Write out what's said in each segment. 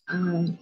ఆ,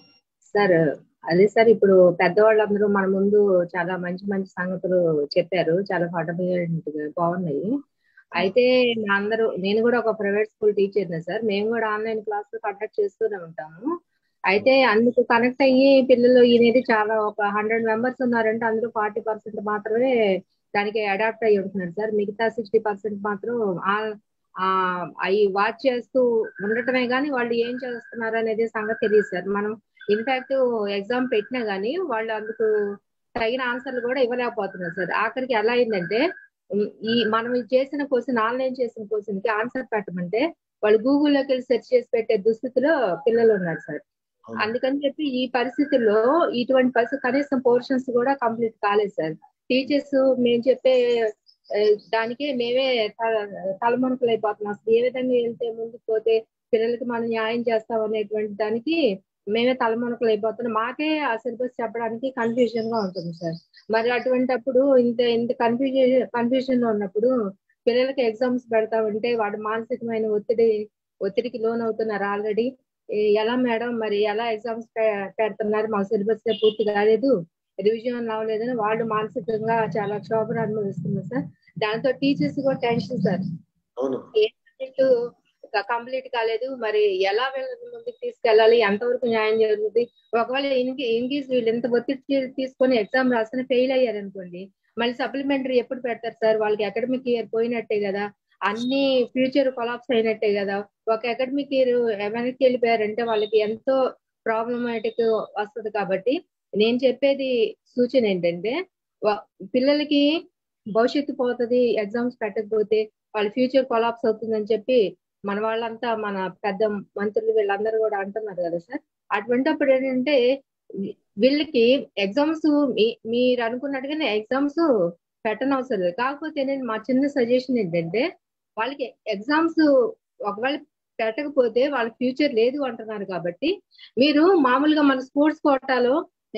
సార్ అదే సార్ ఇప్పుడు పెద్దవాళ్ళందరూ మన ముందు చాలా మంచి మంచి సంగతులు చెప్పారు చాలా ఫండమెంట్ గా బాగున్నాయి అయితే నా అందరూ నేను కూడా ఒక ప్రైవేట్ స్కూల్ టీచర్నే సార్ మేము కూడా ఆన్లైన్ క్లాసులు కండక్ట్ చేస్తూనే ఉంటాము అయితే అందుకు కనెక్ట్ అయ్యి పిల్లలు అనేది చాలా ఒక హండ్రెడ్ మెంబర్స్ ఉన్నారంటే అందులో ఫార్టీ పర్సెంట్ మాత్రమే దానికి అడాప్ట్ అయ్యి ఉంటున్నారు సార్ మిగతా సిక్స్టీ పర్సెంట్ మాత్రం ఆ- ఆ అవి వాచ్ చేస్తూ ఉండటమే కానీ వాళ్ళు ఏం చేస్తున్నారు అనేది సంగతి తెలియదు సార్ మనం ఇన్ఫాక్ట్ ఎగ్జామ్ పెట్టినా కానీ వాళ్ళు అందుకు తగిన ఆన్సర్లు కూడా ఇవ్వలేకపోతున్నారు సార్ ఆఖరికి ఎలా అయిందంటే ఉమ్, ఈ మనం ఇది చేసిన క్వశ్చన్ ఆన్లైన్ చేసిన క్వశ్చన్ కి ఆన్సర్ పెట్టమంటే వాళ్ళు గూగుల్లోకి వెళ్ళి సెర్చ్ చేసి పెట్టే దుస్థితిలో పిల్లలు ఉన్నారు సార్ అవును. అందుకని చెప్పి ఈ పరిస్థితుల్లో ఇటువంటి పరిస్థితి కనీసం పోర్షన్స్ కూడా కంప్లీట్ కాలేదు సార్ టీచర్స్ మేము చెప్పే ఆ, దానికే మేమే త- తలమునకలు అయిపోతున్నాం అసలు ఏ విధంగా వెళ్తే ముందుకు పోతే పిల్లలకి మనం న్యాయం చేస్తాం అనేటువంటి దానికి మేమే తలమునకలు అయిపోతున్నాం మాకే ఆ సిలబస్ చెప్పడానికి కన్ఫ్యూజన్ గా ఉంటుంది సార్ మరి అటువంటప్పుడు ఇంత ఇంత కన్ఫ్యూజన్ కన్ఫ్యూజన్ లో ఉన్నప్పుడు పిల్లలకి ఎగ్జామ్స్ పెడతా ఉంటే వాడు మానసికమైన ఒత్తిడి ఒత్తిడికి లోన్ అవుతున్నారు ఆల్రెడీ ఎలా మేడం మరి ఎలా ఎగ్జామ్స్ పెడుతున్నారు మా సిలబస్ పూర్తి కాలేదు రివిజన్ అవ్వలేదని వాళ్ళు మానసికంగా చాలా క్షోభను అనుభవిస్తున్నారు సార్ దాంతో టీచర్స్ కూడా టెన్షన్ సార్ అవును ఏ సబ్జెక్టు కంప్లీట్ కాలేదు మరి ఎలా వీళ్ళని ముందుకు తీసుకెళ్ళాలి ఎంతవరకు న్యాయం జరుగుతుంది ఒకవేళ ఇన్కి ఇంగ్లీష్ వీళ్ళు ఎంత ఒత్తిడి తీ- తీసుకొని ఎగ్జామ్ రాసిన ఫెయిల్ అయ్యారు అనుకోండి మళ్ళీ సప్లిమెంటరీ ఎప్పుడు పెడతారు సార్ వాళ్ళకి అకాడమిక్ ఇయర్ పోయినట్టే కదా అన్ని ఫ్యూచర్ కొలాప్స్ అయినట్టే కదా ఒక అకాడమిక్ ఇయర్ వెనక్కి వెళ్ళిపోయారంటే వాళ్ళకి ఎంతో ప్రాబ్లమాటిక్ వస్తుంది కాబట్టి నేను చెప్పేది సూచన ఏంటంటే వా- పిల్లలకి భవిష్యత్తు పోతుంది ఎగ్జామ్స్ పెట్టకపోతే వాళ్ళ ఫ్యూచర్ కొలాప్స్ అవుతుందని చెప్పి మన వాళ్ళంతా మన పెద్ద మంత్రులు వీళ్ళందరూ కూడా అంటున్నారు కదా సార్ అటువంటిప్పుడు ఏంటంటే వీ- వీళ్ళకి ఎగ్జామ్స్ మీరు అనుకున్నట్టుగానే ఎగ్జామ్స్ పెట్టనవసరం లేదు కాకపోతే నేను మా చిన్న సజెషన్ ఏంటంటే వాళ్ళకి ఎగ్జామ్స్ ఒకవేళ పెట్టకపోతే వాళ్ళ ఫ్యూచర్ లేదు అంటున్నారు కాబట్టి మీరు మామూలుగా మన స్పోర్ట్స్ కోటాలో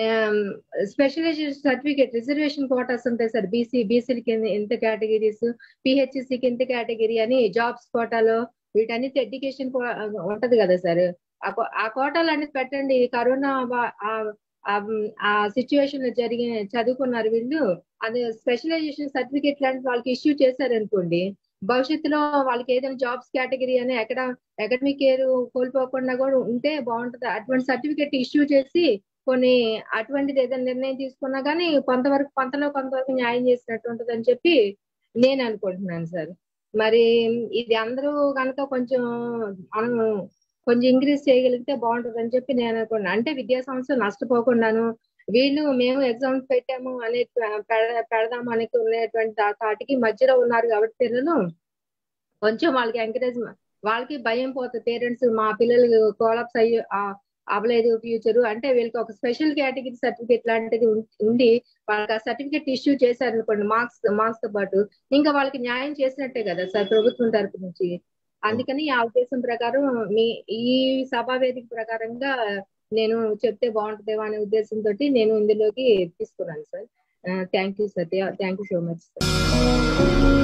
స్పెషలైజేషన్ సర్టిఫికేట్ రిజర్వేషన్ కోటాస్ ఉంటాయి సార్ బీసీ బీసీలకి ఎంత కేటగిరీస్ పిహెచ్సికి ఎంత కేటగిరీ అని జాబ్స్ కోటాలో వీటన్నిటి ఎడ్యుకేషన్ ఉంటది కదా సార్ ఆ కో- ఆ కోటాలు అనేది పెట్టండి కరోనా వా- ఆ- ఆ- ఆ సిచ్యువేషన్ లో జరిగిన చదువుకున్నారు వీళ్ళు అది స్పెషలైజేషన్ సర్టిఫికేట్ లాంటి వాళ్ళకి ఇష్యూ చేశారు అనుకోండి భవిష్యత్తులో వాళ్ళకి ఏదైనా జాబ్స్ కేటగిరీ అని ఎక్కడ అకాడమిక్ ఇయర్ కోల్పోకుండా కూడా ఉంటే బాగుంటది అటువంటి సర్టిఫికేట్ ఇష్యూ చేసి కొన్ని అటువంటిది ఏదైనా నిర్ణయం తీసుకున్నా కానీ కొంతవరకు కొంతలో కొంతవరకు న్యాయం చేసినట్టు ఉంటది అని చెప్పి నేను అనుకుంటున్నాను సార్ మరి ఇది అందరూ కనుక కొంచెం మనం కొంచెం ఇంక్రీజ్ చేయగలిగితే బాగుంటుంది అని చెప్పి నేను అనుకున్నాను అంటే విద్యా సంస్థలు నష్టపోకుండాను వీళ్ళు మేము ఎగ్జామ్స్ పెట్టాము అనే పెడ- పెడదాం అనుకునేటువంటి ఆ తాటికి మధ్యలో ఉన్నారు కాబట్టి పిల్లలు కొంచెం వాళ్ళకి ఎంకరేజ్ వాళ్ళకి భయం పోతుంది పేరెంట్స్ మా పిల్లలు కోలాప్స్ అయ్యి ఆ- అవ్వలేదు ఫ్యూచర్ అంటే వీళ్ళకి ఒక స్పెషల్ కేటగిరీ సర్టిఫికేట్ లాంటిది ఉం- ఉండి వాళ్ళకి ఆ సర్టిఫికేట్ ఇష్యూ చేశారనుకోండి మార్క్స్ మార్క్స్ తో పాటు ఇంకా వాళ్ళకి న్యాయం చేసినట్టే కదా సార్ ప్రభుత్వం తరపు నుంచి అందుకని ఆ ఉద్దేశం ప్రకారం మీ ఈ సభా వేదిక ప్రకారంగా నేను చెప్తే బాగుంటుందేమో అనే ఉద్దేశంతో నేను ఇందులోకి తీసుకున్నాను sir thank you sir thank you so much sir